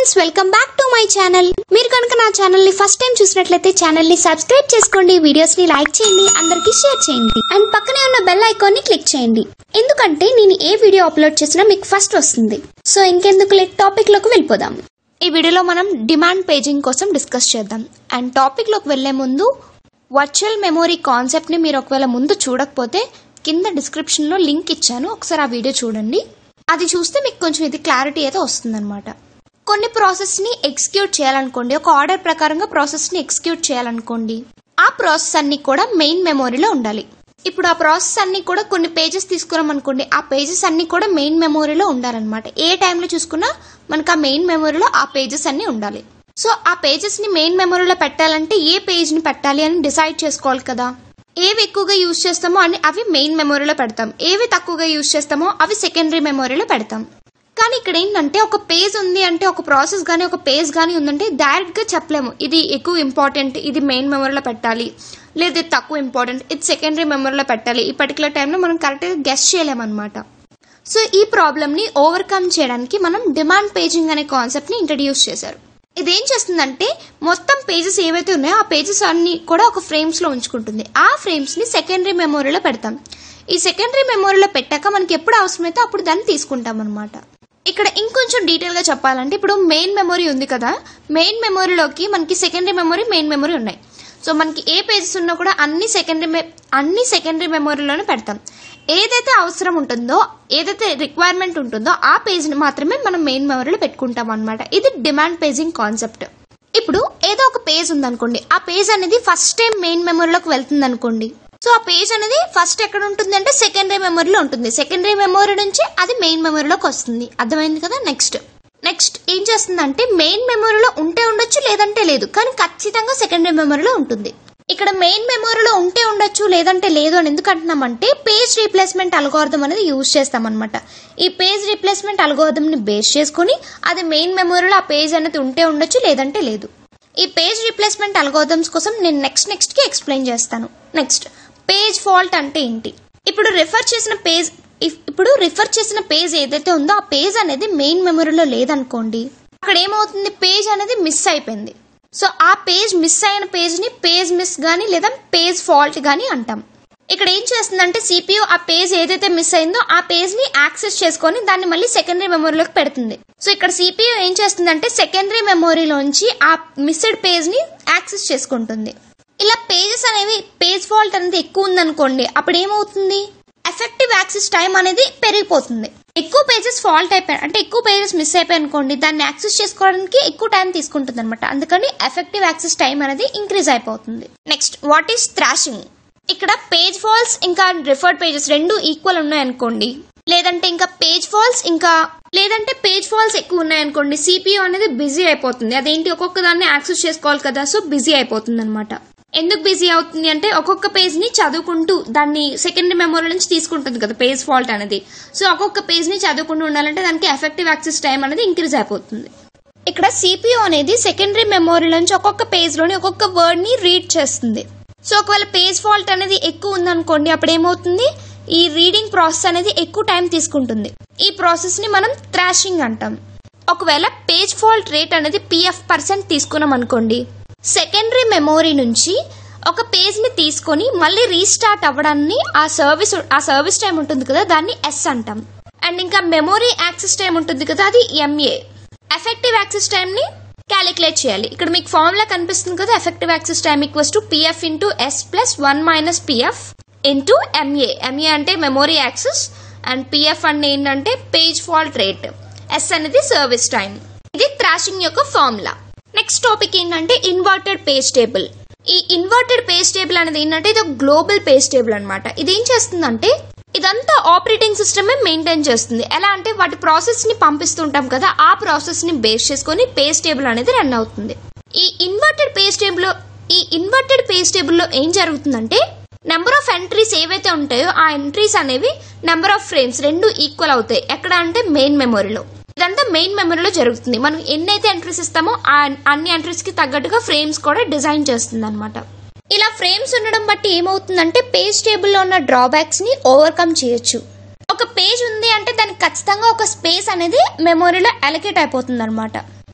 friends welcome back to my channel మీరు కనుక నా ఛానల్ ని ఫస్ట్ టైం చూసినట్లయితే ఛానల్ ని సబ్స్క్రైబ్ చేసుకోండి వీడియోస్ ని లైక్ చేయండి అందరికీ షేర్ చేయండి అండ్ పక్కనే ఉన్న బెల్ ఐకాన్ ని క్లిక్ చేయండి ఎందుకంటే నేను ఏ వీడియో అప్లోడ్ చేసినా మీకు ఫస్ట్ వస్తుంది సో ఇంకెందుకు లేట్ టాపిక్ లోకి వెళ్ళిపోదాం ఈ వీడియోలో మనం డిమాండ్ పేజింగ్ కోసం డిస్కస్ చేద్దాం అండ్ టాపిక్ లోకి వెళ్లే ముందు వర్చువల్ మెమొరీ కాన్సెప్ట్ ని మీరు ఒకవేళ ముందు చూడకపోతే కింద డిస్క్రిప్షన్ లో లింక్ ఇచ్చాను ఒకసారి ఆ వీడియో చూడండి అది చూస్తే మీకు కొంచెం ఇది క్లారిటీ అయితే వస్తుందన్నమాట కొన్ని ప్రాసెస్ ని ఎగ్జిక్యూట్ చేయాలనుకోండి ఒక ఆర్డర్ ప్రకారంగా ప్రాసెస్ ని ఎగ్జిక్యూట్ చేయాలనుకోండి ఆ ప్రాసెస్ అన్ని కూడా మెయిన్ మెమొరీలో ఉండాలి ఇప్పుడు ఆ ప్రాసెస్ అన్ని కూడా కొన్ని పేజెస్ తీసుకున్నాం అనుకోండి ఆ పేజెస్ అన్ని కూడా మెయిన్ మెమొరీలో ఉండాలన్నమాట ఏ టైంలో చూసుకున్నా మనకు ఆ మెయిన్ మెమొరీలో ఆ పేజెస్ అన్ని ఉండాలి సో ఆ పేజెస్ ని మెయిన్ మెమొరీలో పెట్టాలంటే ఏ పేజ్ ని పెట్టాలి అని డిసైడ్ చేసుకోవాలి కదా ఏవి ఎక్కువగా యూజ్ చేస్తామో అని అవి మెయిన్ మెమొరీలో పెడతాం ఏవి తక్కువగా యూజ్ చేస్తామో అవి సెకండరీ మెమొరీలో పెడతాం కానీ ఇక్కడ ఏంటంటే ఒక పేజ్ ఉంది అంటే ఒక ప్రాసెస్ కానీ ఒక పేజ్ కానీ ఉందంటే డైరెక్ట్ గా చెప్పలేము ఇది ఎక్కువ ఇంపార్టెంట్ ఇది మెయిన్ మెమొరీలో పెట్టాలి లేదా ఇది తక్కువ ఇంపార్టెంట్ ఇది సెకండరీ మెమొరీలో పెట్టాలి ఈ పర్టికులర్ టైంలో మనం కరెక్ట్గా గెస్ట్ చేయలేమన్నమాట సో ఈ ప్రాబ్లమ్ ని ఓవర్కమ్ చేయడానికి మనం డిమాండ్ పేజింగ్ అనే కాన్సెప్ట్ ని ఇంట్రడ్యూస్ చేశారు ఇదేం చేస్తుందంటే మొత్తం పేజెస్ ఏవైతే ఉన్నాయో ఆ పేజెస్ అన్ని కూడా ఒక ఫ్రేమ్స్ లో ఉంచుకుంటుంది ఆ ఫ్రేమ్స్ ని సెకండరీ మెమొరీలో పెడతాం ఈ సెకండరీ మెమొరీలో పెట్టాక మనకి ఎప్పుడు అవసరమైతే అప్పుడు దాన్ని తీసుకుంటాం అనమాట ఇక్కడ ఇంకొంచెం డీటెయిల్ గా చెప్పాలంటే ఇప్పుడు మెయిన్ మెమొరీ ఉంది కదా మెయిన్ మెమొరీలోకి మనకి సెకండరీ మెమొరీ మెయిన్ మెమొరీ ఉన్నాయి సో మనకి ఏ పేజెస్ ఉన్నా కూడా అన్ని సెకండరీ అన్ని సెకండరీ మెమొరీలోనే పెడతాం ఏదైతే అవసరం ఉంటుందో ఏదైతే రిక్వైర్మెంట్ ఉంటుందో ఆ పేజ్ని మాత్రమే మనం మెయిన్ మెమరీలో పెట్టుకుంటాం అనమాట ఇది డిమాండ్ పేజింగ్ కాన్సెప్ట్ ఇప్పుడు ఏదో ఒక పేజ్ ఉందనుకోండి ఆ పేజ్ అనేది ఫస్ట్ టైం మెయిన్ మెమరీలోకి వెళ్తుంది అనుకోండి సో ఆ పేజ్ అనేది ఫస్ట్ ఎక్కడ ఉంటుంది అంటే సెకండరీ మెమరీలో ఉంటుంది సెకండరీ మెమరీ నుంచి అది మెయిన్ మెమరీలోకి వస్తుంది అర్థమైంది కదా నెక్స్ట్ నెక్స్ట్ ఏం చేస్తుందంటే మెయిన్ మెమరీలో ఉంటే ఉండొచ్చు లేదంటే లేదు కానీ ఖచ్చితంగా సెకండరీ మెమరీలో ఉంటుంది ఇక్కడ మెయిన్ మెమరీలో ఉంటే ఉండొచ్చు లేదంటే లేదు అని ఎందుకు అంటున్నామంటే పేజ్ రీప్లేస్మెంట్ అల్గోర్థం అనేది యూజ్ చేస్తామన్నమాట ఈ పేజ్ రీప్లేస్మెంట్ అల్గోర్థం ని బేస్ చేసుకుని అది మెయిన్ మెమరీలో ఆ పేజ్ అనేది ఉంటే ఉండొచ్చు లేదంటే లేదు ఈ పేజ్ రీప్లేస్మెంట్ అల్గోర్థమ్స్ కోసం నేను నెక్స్ట్ నెక్స్ట్ కి ఎక్స్ప్లెయిన్ చేస్తాను నెక్స్ట్ పేజ్ ఫాల్ట్ అంటే ఏంటి ఇప్పుడు రిఫర్ చేసిన పేజ్ ఇప్పుడు రిఫర్ చేసిన పేజ్ ఏదైతే ఉందో ఆ పేజ్ అనేది మెయిన్ మెమరీలో లేదనుకోండి అక్కడ ఏమవుతుంది పేజ్ అనేది మిస్ అయిపోయింది సో ఆ పేజ్ మిస్ అయిన పేజ్ ని పేజ్ మిస్ గానీ లేదా పేజ్ ఫాల్ట్ గానీ అంటాం ఇక్కడ ఏం చేస్తుందంటే సిపియు ఆ పేజ్ ఏదైతే మిస్ అయిందో ఆ పేజ్ ని యాక్సెస్ చేసుకొని దాన్ని మళ్ళీ సెకండరీ మెమొరీలోకి పెడుతుంది సో ఇక్కడ సిపియు ఏం చేస్తుందంటే సెకండరీ మెమొరీలోంచి ఆ మిస్డ్ పేజ్ ని యాక్సెస్ చేసుకుంటుంది ఇలా పేజెస్ అనేవి పేజ్ ఫాల్ట్ అనేది ఎక్కువ ఉందనుకోండి అప్పుడు ఏమవుతుంది ఎఫెక్టివ్ యాక్సెస్ టైం అనేది పెరిగిపోతుంది ఎక్కువ పేజెస్ ఫాల్ట్ అయిపోయాయి అంటే ఎక్కువ పేజెస్ మిస్ అయిపోయి అనుకోండి దాన్ని యాక్సెస్ చేసుకోవడానికి ఎక్కువ టైం తీసుకుంటుంది అనమాట అందుకని ఎఫెక్టివ్ యాక్సెస్ టైం అనేది ఇంక్రీజ్ అయిపోతుంది నెక్స్ట్ వాట్ ఈస్ థ్రాషింగ్ ఇక్కడ పేజ్ ఫాల్స్ ఇంకా రిఫర్డ్ పేజెస్ రెండు ఈక్వల్ ఉన్నాయనుకోండి లేదంటే ఇంకా పేజ్ ఫాల్స్ ఇంకా లేదంటే పేజ్ ఫాల్స్ ఎక్కువ ఉన్నాయనుకోండి సిపియు అనేది బిజీ అయిపోతుంది అదేంటి ఒక్కొక్క దాన్ని యాక్సెస్ చేసుకోవాలి కదా సో బిజీ అయిపోతుంది అనమాట ఎందుకు బిజీ అవుతుంది అంటే ఒక్కొక్క పేజ్ ని చదువుకుంటూ దాన్ని సెకండరీ మెమొరీ నుంచి తీసుకుంటుంది కదా పేజ్ ఫాల్ట్ అనేది సో ఒక్కొక్క పేజ్ ని చదువుకుంటూ ఉండాలంటే దానికి ఎఫెక్టివ్ యాక్సెస్ టైం అనేది ఇంక్రీజ్ అయిపోతుంది ఇక్కడ సిపియు అనేది సెకండరీ మెమొరీ నుంచి ఒక్కొక్క పేజ్ లోని ఒక్కొక్క వర్డ్ ని రీడ్ చేస్తుంది సో ఒకవేళ పేజ్ ఫాల్ట్ అనేది ఎక్కువ ఉందనుకోండి అప్పుడు ఏమవుతుంది ఈ రీడింగ్ ప్రాసెస్ అనేది ఎక్కువ టైం తీసుకుంటుంది ఈ ప్రాసెస్ ని మనం థ్రాషింగ్ అంటాం ఒకవేళ పేజ్ ఫాల్ట్ రేట్ అనేది పిఎఫ్ పర్సెంట్ తీసుకున్నాం అనుకోండి సెకండరీ మెమొరీ నుంచి ఒక పేజ్ ని తీసుకొని మళ్ళీ రీస్టార్ట్ అవ్వడాన్ని ఆ సర్వీస్ ఆ సర్వీస్ టైం ఉంటుంది కదా దాన్ని ఎస్ అంటాం అండ్ ఇంకా మెమొరీ యాక్సెస్ టైం ఉంటుంది కదా అది ఎంఏ ఎఫెక్టివ్ యాక్సెస్ టైం ని క్యాలిక్యులేట్ చేయాలి ఇక్కడ మీకు ఫార్ములా కనిపిస్తుంది కదా effective access time equals to PF into S plus one minus PF into MA MA అంటే మెమొరీ యాక్సెస్ అండ్ పిఎఫ్ అంటే ఏంటంటే పేజ్ ఫాల్ట్ రేట్ ఎస్ అనేది సర్వీస్ టైం ఇది థ్రాషింగ్ యొక్క ఫార్ములా నెక్స్ట్ టాపిక్ ఏంటంటే ఇన్వర్టెడ్ పేజ్ టేబుల్ ఈ inverted page table అనేది ఏంటంటే ఇది ఒక గ్లోబల్ పేజ్ టేబుల్ అనమాట ఇది ఏం చేస్తుందంటే ఇదంతా ఆపరేటింగ్ సిస్టమే మెయింటైన్ చేస్తుంది ఎలా అంటే వాటి ప్రాసెస్ ని పంపిస్తుంటాం కదా ఆ ప్రాసెస్ ని బేస్ చేసుకొని పేజ్ టేబుల్ అనేది రన్ అవుతుంది ఈ ఇన్వర్టెడ్ పేజ్ టేబుల్ ఈ ఇన్వర్టెడ్ పేజ్ టేబుల్ లో ఏం జరుగుతుందంటే నెంబర్ ఆఫ్ ఎంట్రీస్ ఏవైతే ఉంటాయో ఆ ఎంట్రీస్ అనేవి నెంబర్ ఆఫ్ ఫ్రేమ్స్ రెండు ఈక్వల్ అవుతాయి ఎక్కడ అంటే మెయిన్ మెమొరీలో ఇదంతా మెయిన్ మెమరీలో జరుగుతుంది మనం ఎన్నైతే ఎంట్రీస్ ఇస్తామో ఆ అన్ని ఎంట్రీస్ కి తగ్గట్టుగా ఫ్రేమ్స్ కూడా డిజైన్ చేస్తుంది అనమాట ఇలా ఫ్రేమ్స్ ఉండడం బట్టి ఏమవుతుందంటే పేజ్ టేబుల్లో ఉన్న డ్రాబ్యాక్స్ ని ఓవర్కమ్ చేయొచ్చు ఒక పేజ్ ఉంది అంటే దానికి ఖచ్చితంగా ఒక స్పేస్ అనేది మెమొరీలో అలకేట్ అయిపోతుంది అనమాట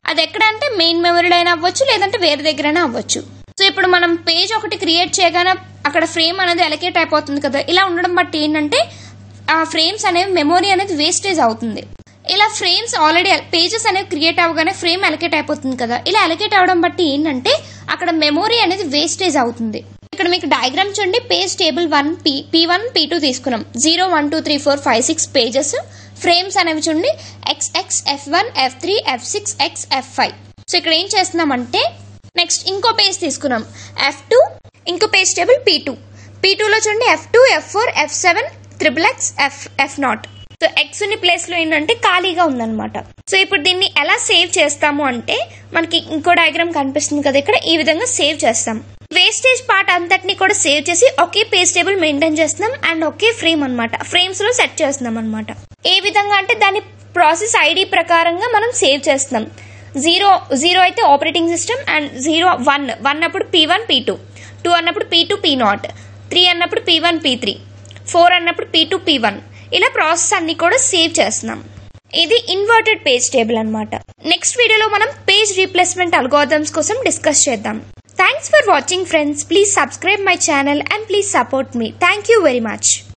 అది ఎక్కడ అంటే మెయిన్ మెమరీలో అయినా అవ్వచ్చు లేదంటే వేరే దగ్గరైనా అవ్వచ్చు సో ఇప్పుడు మనం పేజ్ ఒకటి క్రియేట్ చేయగానే అక్కడ ఫ్రేమ్ అనేది ఎలకేట్ అయిపోతుంది కదా ఇలా ఉండడం బట్టి ఏంటంటే ఆ ఫ్రేమ్స్ అనేవి మెమొరీ అనేది వేస్టేజ్ అవుతుంది ఇలా ఫ్రేమ్స్ ఆల్రెడీ పేజెస్ అనేవి క్రియేట్ అవ్వగానే ఫ్రేమ్ అలకేట్ అయిపోతుంది కదా ఇలా అలకేట్ అవడం బట్టి ఏంటంటే అక్కడ మెమొరీ అనేది వేస్టేజ్ అవుతుంది ఇక్కడ మీకు డయాగ్రామ్ చూడండి page table one P P one P two తీసుకున్నాం zero one two three four five six pages frames అనేవి చూడండి X X F one F three F six X F five so ఇక్కడ ఏం చేస్తున్నామంటే నెక్స్ట్ ఇంకో page తీసుకున్నాం F two ఇంకో page table P two P టూలో చూడండి F two F four F seven triple X F F not so X ఉన్న place లో ఏంటంటే ఖాళీగా ఉందన్నమాట సో ఇప్పుడు దీన్ని ఎలా సేవ్ చేస్తాము అంటే మనకి ఇంకో డయాగ్రామ్ కనిపిస్తుంది కదా ఇక్కడ ఈ విధంగా సేవ్ చేస్తాం వేస్టేజ్ పార్ట్ అంతటిని కూడా సేవ్ చేసి ఒకే పేజ్ టేబుల్ మెయింటైన్ చేస్తున్నాం అండ్ ఒకే ఫ్రేమ్ అన్నమాట ఫ్రేమ్స్ లో సెట్ చేస్తున్నాం అనమాట ఏ విధంగా అంటే దాని ప్రాసెస్ ఐడి ప్రకారంగా మనం సేవ్ చేస్తున్నాం జీరో జీరో అయితే operating system and zero one one అప్పుడు P one P two two అన్నప్పుడు P two P not three అన్నప్పుడు P one P three four అన్నప్పుడు పీ టూ పీ వన్ ఇలా ప్రాసెస్ అన్ని కూడా సేవ్ చేస్తున్నాం ఇది ఇన్వర్టెడ్ పేజ్ టేబుల్ అన్నమాట నెక్స్ట్ వీడియోలో మనం పేజ్ రీప్లేస్మెంట్ అల్గోరిథమ్స్ కోసం డిస్కస్ చేద్దాం thanks for watching friends please subscribe my channel and please support me thank you very much